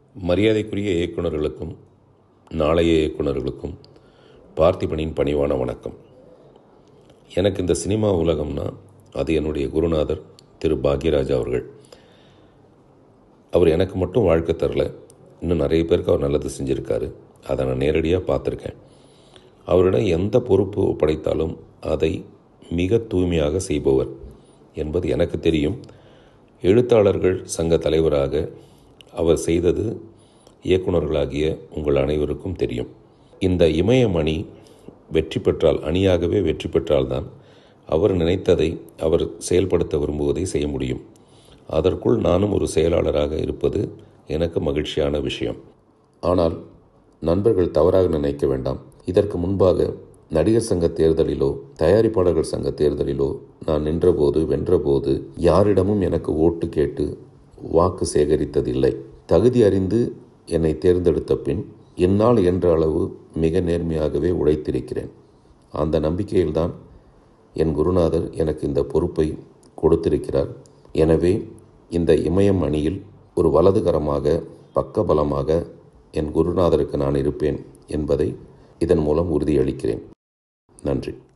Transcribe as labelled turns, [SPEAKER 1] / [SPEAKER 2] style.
[SPEAKER 1] மரியாதைக்குரிய இயக்குநர்களுக்கும் நாளைய இயக்குநர்களுக்கும் பார்த்திபனின் பணிவான வணக்கம் எனக்கு இந்த சினிமா உலகம்னா அது என்னுடைய குருநாதர் திரு பாக்யராஜ் அவர்கள் அவர் எனக்கு மட்டும் வாழ்க்கை தரல இன்னும் நிறைய பேருக்கு அவர் நல்லது செஞ்சுருக்காரு அதை நான் நேரடியாக பார்த்துருக்கேன் அவரிடம் எந்த பொறுப்பு ஒப்படைத்தாலும் அதை மிக தூய்மையாக செய்பவர் என்பது எனக்கு தெரியும் எழுத்தாளர்கள் சங்க தலைவராக அவர் செய்தது இயக்குநர்களாகிய உங்கள் அனைவருக்கும் தெரியும் இந்த இமயமணி வெற்றி பெற்றால் அணியாகவே வெற்றி பெற்றால்தான் அவர் நினைத்ததை அவர் செயல்படுத்த விரும்புவதை செய்ய முடியும் அதற்குள் நானும் ஒரு செயலாளராக இருப்பது எனக்கு மகிழ்ச்சியான விஷயம் ஆனால் நண்பர்கள் தவறாக நினைக்க வேண்டாம் இதற்கு முன்பாக நடிகர் சங்க தேர்தலிலோ தயாரிப்பாளர்கள் சங்க தேர்தலிலோ நான் நின்றபோது வென்றபோது யாரிடமும் எனக்கு ஓட்டு கேட்டு வாக்கு சேகரித்ததில்லை தகுதி அறிந்து என்னை தேர்ந்தெடுத்த பின் என்னால் என்ற அளவு மிக நேர்மையாகவே உழைத்திருக்கிறேன் அந்த நம்பிக்கையில்தான் என் குருநாதர் எனக்கு இந்த பொறுப்பை கொடுத்திருக்கிறார் எனவே இந்த இமயம் அணியில் ஒரு வலதுகரமாக பக்கபலமாக என் குருநாதருக்கு நான் இருப்பேன் என்பதை இதன் மூலம் உறுதியளிக்கிறேன் நன்றி